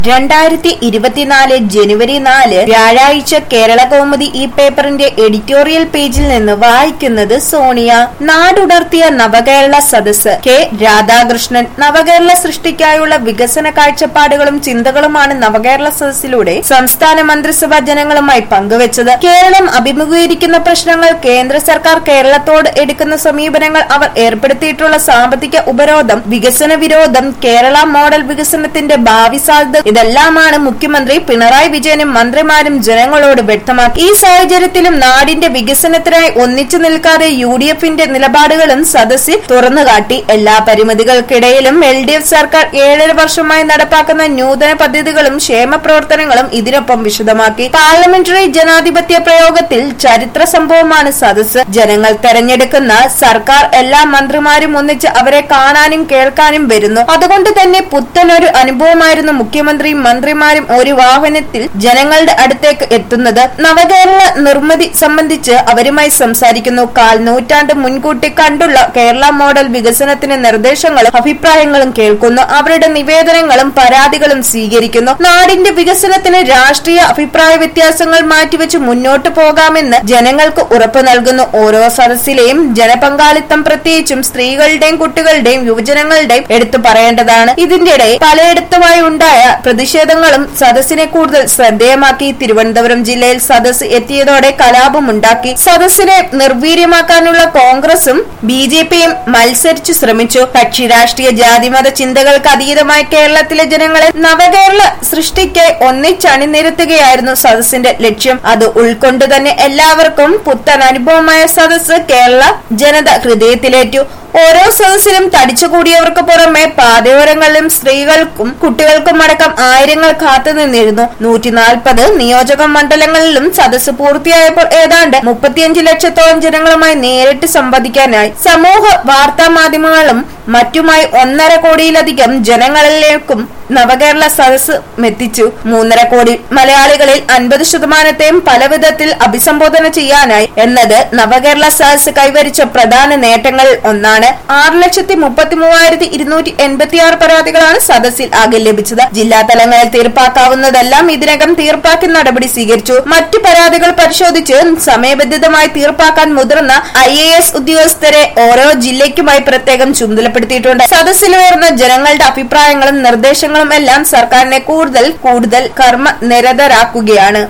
രണ്ടായിരത്തി ഇരുപത്തിനാല് ജനുവരി നാല് വ്യാഴാഴ്ച കേരള കൗമുദി ഈ പേപ്പറിന്റെ എഡിറ്റോറിയൽ പേജിൽ നിന്ന് വായിക്കുന്നത് സോണിയ നാടുണർത്തിയ നവകേരള സദസ്സ് കെ രാധാകൃഷ്ണൻ നവകേരള സൃഷ്ടിക്കായുള്ള വികസന കാഴ്ചപ്പാടുകളും ചിന്തകളുമാണ് നവകേരള സദസ്സിലൂടെ സംസ്ഥാന മന്ത്രിസഭ ജനങ്ങളുമായി പങ്കുവച്ചത് കേരളം അഭിമുഖീകരിക്കുന്ന പ്രശ്നങ്ങൾ കേന്ദ്ര സർക്കാർ കേരളത്തോട് എടുക്കുന്ന സമീപനങ്ങൾ അവർ ഏർപ്പെടുത്തിയിട്ടുള്ള സാമ്പത്തിക ഉപരോധം വികസന വിരോധം കേരള മോഡൽ വികസനത്തിന്റെ ഭാവി സാധ്യത ഇതെല്ലാമാണ് മുഖ്യമന്ത്രി പിണറായി വിജയനും മന്ത്രിമാരും ജനങ്ങളോട് വ്യക്തമാക്കി ഈ സാഹചര്യത്തിലും നാടിന്റെ വികസനത്തിനായി ഒന്നിച്ചു നിൽക്കാതെ യു ഡി എഫിന്റെ നിലപാടുകളും സദസ്സിൽ തുറന്നുകാട്ടി എല്ലാ പരിമിതികൾക്കിടയിലും എൽ ഡി എഫ് സർക്കാർ ഏഴര വർഷമായി നടപ്പാക്കുന്ന നൂതന പദ്ധതികളും ക്ഷേമ പ്രവർത്തനങ്ങളും ഇതിനൊപ്പം വിശദമാക്കി പാർലമെന്ററി ജനാധിപത്യ പ്രയോഗത്തിൽ ചരിത്ര സംഭവമാണ് സദസ്സ് ജനങ്ങൾ തെരഞ്ഞെടുക്കുന്ന സർക്കാർ എല്ലാ മന്ത്രിമാരും ഒന്നിച്ച് അവരെ കാണാനും കേൾക്കാനും വരുന്നു അതുകൊണ്ട് തന്നെ പുത്തനൊരു അനുഭവമായിരുന്നു മുഖ്യമന്ത്രിയും മന്ത്രിമാരും ഒരു വാഹനത്തിൽ ജനങ്ങളുടെ അടുത്തേക്ക് എത്തുന്നത് നവകേരള നിർമ്മിതി സംബന്ധിച്ച് അവരുമായി സംസാരിക്കുന്നു കാൽ നൂറ്റാണ്ട് മുൻകൂട്ടി കണ്ടുള്ള കേരള മോഡൽ വികസനത്തിന് നിർദ്ദേശങ്ങളും അഭിപ്രായങ്ങളും കേൾക്കുന്നു അവരുടെ നിവേദനങ്ങളും പരാതികളും സ്വീകരിക്കുന്നു നാടിന്റെ വികസനത്തിന് രാഷ്ട്രീയ അഭിപ്രായ വ്യത്യാസങ്ങൾ മാറ്റിവെച്ച് മുന്നോട്ടു പോകാമെന്ന് ജനങ്ങൾക്ക് ഉറപ്പു നൽകുന്നു ഓരോ സദസ്സിലെയും ജനപങ്കാളിത്തം പ്രത്യേകിച്ചും സ്ത്രീകളുടെയും കുട്ടികളുടെയും യുവജനങ്ങളുടെയും എടുത്തു പറയേണ്ടതാണ് ഇതിന്റെ പലയിടത്തുമായി ഉണ്ടായ പ്രതിഷേധങ്ങളും സദസ്സിനെ കൂടുതൽ ശ്രദ്ധേയമാക്കി തിരുവനന്തപുരം ജില്ലയിൽ സദസ് എത്തിയതോടെ കലാപമുണ്ടാക്കി സദസ്സിനെ നിർവീര്യമാക്കാനുള്ള കോൺഗ്രസും ബി ജെ പിയും മത്സരിച്ചു ശ്രമിച്ചു കക്ഷി രാഷ്ട്രീയ ജാതിമത ചിന്തകൾക്ക് അതീതമായി കേരളത്തിലെ ജനങ്ങളെ നവകേരള സൃഷ്ടിക്ക് ഒന്നിച്ചണിനിരത്തുകയായിരുന്നു സദസ്സിന്റെ ലക്ഷ്യം അത് ഉൾക്കൊണ്ടു തന്നെ എല്ലാവർക്കും പുത്തൻ അനുഭവമായ സദസ്സ് കേരള ജനത ഹൃദയത്തിലേറ്റു ഓരോ സദസ്സിലും തടിച്ചുകൂടിയവർക്ക് പുറമെ പാതയോരങ്ങളിലും സ്ത്രീകൾക്കും കുട്ടികൾക്കും അടക്കം ആയിരങ്ങൾ കാത്തുനിന്നിരുന്നു നൂറ്റി നാൽപ്പത് നിയോജക മണ്ഡലങ്ങളിലും സദസ്സ് പൂർത്തിയായപ്പോൾ ഏതാണ്ട് മുപ്പത്തിയഞ്ച് ലക്ഷത്തോളം ജനങ്ങളുമായി നേരിട്ട് സംവദിക്കാനായി സമൂഹ വാർത്താ മാധ്യമങ്ങളും മറ്റുമായി ഒന്നര കോടിയിലധികം ജനങ്ങളിലേക്കും നവകേരള സദസ് എത്തിച്ചു മൂന്നര കോടി മലയാളികളിൽ അൻപത് ശതമാനത്തെയും പലവിധത്തിൽ അഭിസംബോധന ചെയ്യാനായി എന്നത് നവകേരള സദസ് കൈവരിച്ച പ്രധാന നേട്ടങ്ങളിൽ ഒന്നാണ് ആറ് ലക്ഷത്തി മുപ്പത്തി മൂവായിരത്തി ഇരുന്നൂറ്റി എൺപത്തി ആറ് പരാതികളാണ് സദസ്സിൽ ആകെ ലഭിച്ചത് ജില്ലാ തലങ്ങളിൽ തീർപ്പാക്കാവുന്നതെല്ലാം ഇതിനകം തീർപ്പാക്കി നടപടി സ്വീകരിച്ചു മറ്റു പരാതികൾ പരിശോധിച്ച് സമയബന്ധിതമായി തീർപ്പാക്കാൻ മുതിർന്ന ഐ എ എസ് ഉദ്യോഗസ്ഥരെ ഓരോ ജില്ലയ്ക്കുമായി പ്രത്യേകം ചുമതലപ്പെടുത്തിയിട്ടുണ്ട് സദസ്സിലുയർന്ന ജനങ്ങളുടെ അഭിപ്രായങ്ങളും നിർദ്ദേശങ്ങളും എല്ലാം സർക്കാരിനെ കൂടുതൽ കൂടുതൽ കർമ്മ നിരതരാക്കുകയാണ്